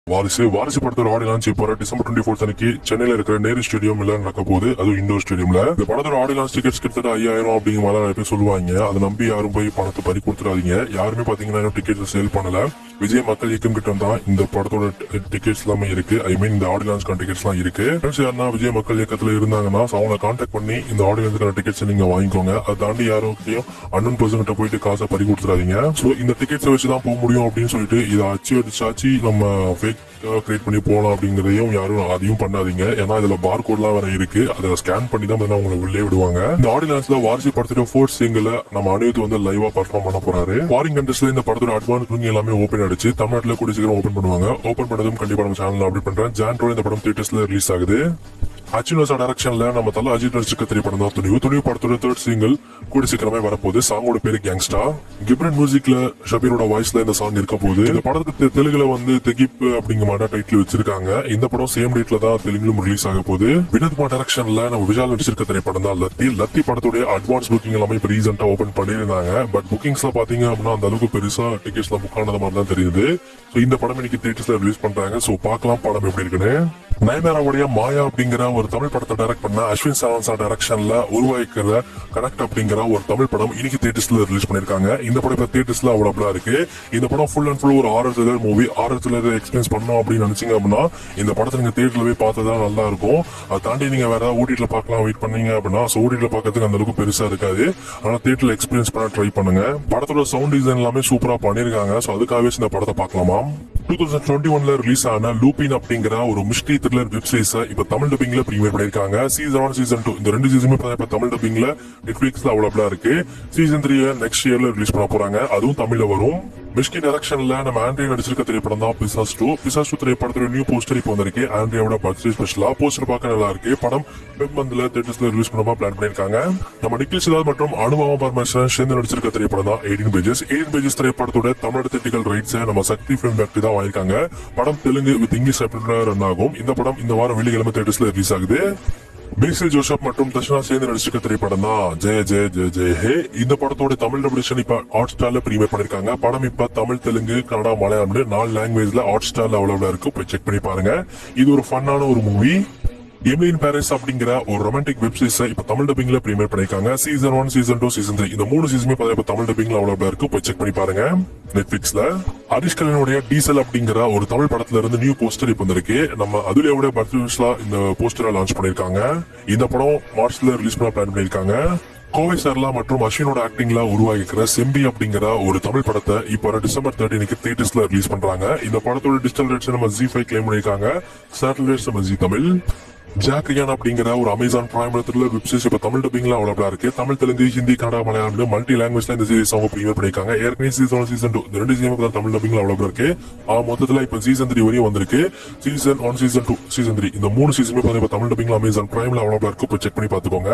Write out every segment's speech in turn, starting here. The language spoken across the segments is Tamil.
வாரிசு வாரிசு படத்தோட ஆடியோ லான்ச் இப்போ வர டிசம்பர் டுவெண்ட்டி ஃபோர்த் அன்னைக்கு சென்னையில இருக்கிற நேரு ஸ்டேடியம் இல்ல நடக்க போகுது அதுவும் இண்டோர் ஸ்டேடியம்ல இந்த படத்தோட ஆடியோ லான்ச் டிக்கெட்ஸ் கிட்டத்தட்ட ஐயாயிரம் அப்படிங்கிற மாதிரி நிறைய பேர் சொல்லுவாங்க அதை நம்பி யாரும் போய் பணத்தை பறி கொடுத்துறாதீங்க யாருமே பாத்தீங்கன்னா இன்னும் டிக்கெட்ஸ் சேல் பண்ணல விஜய் மக்கள் இயக்கம் கிட்ட தான் இந்த படத்தோட டிக்கெட்ஸ் எல்லாமே இருக்கு ஐ மீன் இந்த ஆடியோ லான்ச் டிக்கெட்ஸ் எல்லாம் இருக்கு Friends யாருன்னா விஜய் மக்கள் இயக்கத்துல இருந்தாங்கன்னா so அவங்கள கான்டாக்ட் பண்ணி இந்த ஆடியோ லான்ச்சுக்கான டிக்கெட்ஸ் நீங்க வாங்கிக்கோங்க அதை தாண்டி யாரும் அண்ணன் பர்சன் கிட்ட போயிட்டு காசை பறி கொடுத்துறாதீங்க சோ இந்த டிக்கெட்ஸை வச்சு தான் போக முடியும் அப்படின்னு சொல்லிட்டு இதை அச்சு அடிச்சாச்சு நம்ம ஃபேக் கிரியேட் பண்ணி போகலாம் அப்படிங்கறதையும் யாரும் அதையும் பண்ணாதீங்க ஏன்னா இதுல பார் கோட்லாம் வேற இருக்கு அதை ஸ்கேன் பண்ணி தான் பார்த்தீங்கன்னா உங்களை உள்ளே விடுவாங்க இந்த ஆடியன்ஸ்ல வாரிசு படத்தோட ஃபோர்த் சிங்கிள் நம்ம அனிருத் வந்து லைவா பர்ஃபார்ம் பண்ண போறாரு ஃபாரின் கண்ட்ரீஸ்ல இந்த படத்தோட அட்வான்ஸ் புக்கிங் எல்லாமே ஓபன் ஆயிடுச்சு தமிழ்நாட்டுல கூடிய சீக்கிரம் ஓபன் பண்ணுவாங்க ஓபன் பண்ணதும் கண்டிப்பா நம்ம சேனல்ல அப்டேட் பண்றேன் ஜான்ரோட இந்த படம் தியேட்டர்ஸ்ல ரிலீஸ் ஆகுது அச்சுனோசா டைரக்ஷன்ல நம்ம தல அஜித் நடிச்சிருக்க திரைப்படம் தான் துணிவு துணிவு படத்தோட தேர்ட் சிங்கிள் கூடி சீக்கிரமே வரப்போகுது சாங்கோட பேரு கேங்ஸ்டா கிப்ரன் மியூசிக்ல ஷபீரோட வாய்ஸ்ல இந்த சாங் இருக்க போகுது இந்த படத்துக்கு தெ- தெலுங்குல வந்து தெகிப் அப்படிங்கிற மாதிரி டைட்டில் வச்சிருக்காங்க இந்த படம் சேம் டேட்ல தான் தெலுங்குல ரிலீஸ் ஆக போகுது வினோத் குமார் டைரக்ஷன்ல நம்ம விஜால் நடிச்சிருக்க திரைப்படம் தான் லத்தி லத்தி படத்துடைய அட்வான்ஸ் புக்கிங் எல்லாமே இப்ப ரீசெண்டா ஓபன் பண்ணியிருந்தாங்க பட் புக்கிங்ஸ்ல பாத்தீங்க அப்படின்னா அந்த அளவுக்கு பெருசா டிக்கெட்ஸ்ல புக் ஆனது மாதிரி தான் தெரியுது சோ இந்த படம் இன்னைக்கு தியேட்டர்ஸ்ல ரிலீஸ் பண்றாங்க சோ பார்க்கலாம் படம் எப்படி இருக்குன்னு நயன்தாராவுடைய மாயா அப்படிங்கிற ஒரு தமிழ் படத்தை டைரக்ட் பண்ண அஸ்வின் சாவன்சா டைரக்ஷன்ல உருவாக்கிற கனெக்ட் அப்படிங்கிற ஒரு தமிழ் படம் இன்னைக்கு தியேட்டர்ஸ்ல ரிலீஸ் பண்ணிருக்காங்க இந்த படம் இப்ப தியேட்டர்ஸ்ல அவைலபிளா இருக்கு இந்த படம் ஃபுல் அண்ட் ஃபுல் ஒரு horror thriller movie horror thriller experience பண்ணணும் அப்படின்னு நினைச்சீங்க அப்படின்னா இந்த படத்தை நீங்க தியேட்டர்ல போய் பார்த்தா நல்லா இருக்கும் அதை தாண்டி நீங்க வேற ஓடிட்ல பார்க்கலாம் வெயிட் பண்ணீங்க அப்படின்னா ஸோ ஓடிட்ல பார்க்கறதுக்கு அந்த அளவுக்கு பெருசா இருக்காது ஆனா தியேட்டர்ல எக்ஸ்பீரியன்ஸ் பண்ண ட்ரை பண்ணுங்க படத்தோட சவுண்ட் டிசைன் எல்லாமே சூப்பரா பண்ணிருக்காங்க ஸோ அதுக்காகவே இந்த படத்தை பார்க்கலாமா டூ தௌசண்ட் டுவெண்ட்டி ஒன்ல ரிலீஸ் ஆன லூபின் அப்படிங்கிற ஒரு மிஸ்ட்ரி த்ரில்லர் வெப் சீரிஸ் இப்ப தமிழ் டப்பிங்ல ப்ரீமியர் பண்ணிருக்காங்க சீசன் ஒன் சீசன் டூ இந்த ரெண்டு சீசனுமே இப்ப தமிழ் டப்பிங்ல நெட்ஃபிளிக்ஸ்ல அவைலபிளா இருக்கு சீசன் த்ரீ நெக்ஸ்ட் இயர்ல ரிலீஸ் பண்ண போறாங்க அதுவும் தமிழ்ல வரும் மிஸ்கி டைரக்ஷன்ல நம்ம ஆண்ட்ரியா நடிச்சிருக்க திரைப்படம் தான் பிசாஸ் டூ பிசாஸ் டூ திரைப்படத்தோட நியூ போஸ்டர் இப்போ வந்திருக்கு ஆண்ட்ரியாவோட பர்த்டே ஸ்பெஷலா போஸ்டர் பார்க்க நல்லா இருக்கு படம் வெப் மந்த்ல தேட்டர்ஸ்ல ரிலீஸ் பண்ணமா பிளான் பண்ணிருக்காங்க நம்ம நிக்கில் சிதாத் மற்றும் அனுபவ பரமேஸ்வரன் சேர்ந்து நடிச்சிருக்க திரைப்படம் தான் எயிட்டீன் பேஜஸ் எயிட்டீன் பேஜஸ் திரைப்படத்தோட தமிழ் திட்டிக்கல் ரைட்ஸ் நம்ம சக்தி ஃபிலிம் ஃபேக்டரி தான் வாங்கியிருக்காங்க படம் தெலுங்கு வித் இங்கிலீஷ் ரன் ஆகும் இந்த படம் இந்த வாரம் வெள்ளிக்கிழமை தேட்டர்ஸ்ல ரிலீஸ் ஆகுது பேசில் ஜோசப் மற்றும் தர்ஷனா சேர்ந்து நடிச்சிருக்க திரைப்படம் தான் ஜெய ஜெய ஜெய ஜெய ஹே இந்த படத்தோட தமிழ் டபிளேஷன் இப்ப ஹாட் ஸ்டார்ல ப்ரீமியர் பண்ணிருக்காங்க படம் இப்ப தமிழ் தெலுங்கு கன்னடா மலையாளம்னு நாலு லாங்குவேஜ்ல ஹாட் ஸ்டார்ல அவைலபிளா இருக்கு போய் செக் பண்ணி பாருங்க இது ஒரு ஃபன்னான ஒரு மூவி எமிலின் பாரிஸ் அப்படிங்கிற ஒரு ரொமான்டிக் வெப் சீரிஸ் இப்ப தமிழ் டப்பிங்ல ப்ரீமியர் பண்ணிருக்காங்க season one season two season three இந்த மூணு சீசனுமே பார்த்தா இப்ப தமிழ் டப்பிங்ல அவைலபிளா இருக்கு போய் செக் பண்ணி பாருங்க நெட்ஃபிளிக்ஸ்ல ஹரிஷ் கல்யாணுடைய டீசல் அப்படிங்கிற ஒரு தமிழ் படத்துல இருந்து நியூ போஸ்டர் இப்போ வந்திருக்கு நம்ம அதுலயோட பர்த்டேஸ்ல இந்த போஸ்டரை லான்ச் பண்ணிருக்காங்க இந்த படம் மார்ச்ல ரிலீஸ் பண்ண பிளான் பண்ணிருக்காங்க கோவை சர்லா மற்றும் அஸ்வினோட ஆக்டிங்ல உருவாகிக்கிற செம்பி அப்படிங்கிற ஒரு தமிழ் படத்தை இப்போ வர டிசம்பர் தேர்ட்டினுக்கு தியேட்டர்ஸ்ல ரிலீஸ் பண்றாங்க இந்த படத்தோட டிஜிட்டல் ரேட்ஸ் நம்ம ஜி ஃபைவ் கிளைம் பண்ணிருக்காங்க சேட்டலைட்ஸ் நம்ம ஜி தமிழ் ஜாக் ரியான் அப்படிங்கிற ஒரு Amazon Prime thriller web series இப்ப தமிழ் டப்பிங்ல அவைலபிளா இருக்கு தமிழ் தெலுங்கு ஹிந்தி கன்னடா மலையாளம் மல்டி லாங்குவேஜ்ல இந்த சீரிஸ் அவங்க ப்ரீமியர் பண்ணிருக்காங்க ஏற்கனவே சீசன் சீசன் டூ இந்த ரெண்டு சீசன் தமிழ் டப்பிங்ல அவைலபிளா இருக்கு ஆ மொத்தத்துல இப்ப சீசன் த்ரீ வரையும் வந்திருக்கு season one season two season three இந்த மூணு சீசனுமே இப்ப தமிழ் டப்பிங்ல அமேசான் பிரைம்ல அவைலபிளா இருக்கு இப்போ செக் பண்ணி பாத்துக்கோங்க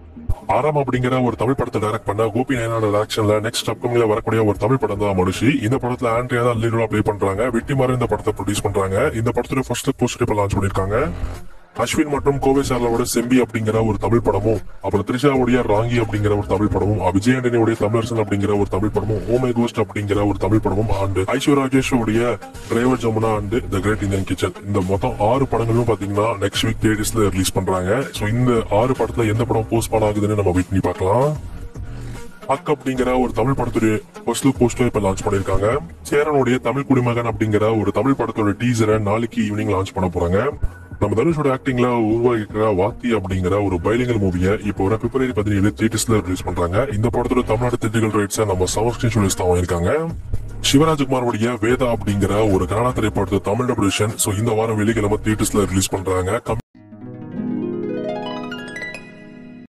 ஆறாம் அப்படிங்கிற ஒரு தமிழ் படத்தை டைரக்ட் பண்ண கோபி நயனோட டைரக்ஷன்ல நெக்ஸ்ட் அப்கமிங்ல வரக்கூடிய ஒரு தமிழ் படம் தான் மனுஷி இந்த படத்துல ஆண்ட்ரியா தான் லீடரா ப்ளே பண்றாங்க வெட்டிமாறன் இந்த படத்தை ப்ரொடியூஸ் பண்றாங்க இந்த படத்தோட ஃபர்ஸ்ட் போஸ்டர் இப்ப லான்ச் பண்ணிருக்காங்க அஸ்வின் மற்றும் கோவை சார்லாவோட செம்பி அப்படிங்கிற ஒரு தமிழ் படமும் அப்புறம் த்ரிஷாவுடைய ராங்கி அப்படிங்கிற ஒரு தமிழ் படமும் விஜய் ஆண்டனியுடைய தமிழரசன் அப்படிங்கிற ஒரு தமிழ் படமும் ஓமை கோஸ்ட் அப்படிங்கிற ஒரு தமிழ் படமும் ஆண்டு ஐஸ்வர்யா ராஜேஷோடைய driver Jamuna and the great Indian kitchen இந்த மொத்தம் ஆறு படங்களும் பாத்தீங்கன்னா நெக்ஸ்ட் வீக் தேட்டர்ஸ்ல ரிலீஸ் பண்றாங்க சோ இந்த ஆறு படத்துல எந்த படம் போஸ்ட் ஆகுதுன்னு நம்ம வெயிட் பண்ணி பார்க்கலாம் அக் அப்படிங்கிற ஒரு தமிழ் படத்துடைய ஃபர்ஸ்ட் லுக் போஸ்டர் இப்ப லான்ச் பண்ணிருக்காங்க சேரனுடைய தமிழ் குடிமகன் அப்படிங்கிற ஒரு தமிழ் படத்தோட டீசரை நாளைக்கு ஈவினிங் லான்ச் பண்ண போறாங்க நம்ம தனுஷோட ஆக்டிங்ல உருவாக்கிக்கிற வாத்தி அப்படிங்கிற ஒரு பைலிங்கல் மூவியை இப்போ வர பிப்ரவரி பதினேழு தியேட்டர்ஸ்ல ரிலீஸ் பண்றாங்க இந்த படத்தோட தமிழ்நாடு தியேட்டர்கள் ரைட்ஸை நம்ம சவர் ஸ்கிரீன் ஸ்டுடியோஸ் தான் வாங்கியிருக்காங்க சிவராஜ்குமாரோடைய வேதா அப்படிங்கிற ஒரு கன்னடா திரைப்படத்தை தமிழ் டபிளேஷன் சோ இந்த வாரம் வெள்ளிக்கிழமை தியேட்டர்ஸ்ல ரிலீஸ் பண்றாங்க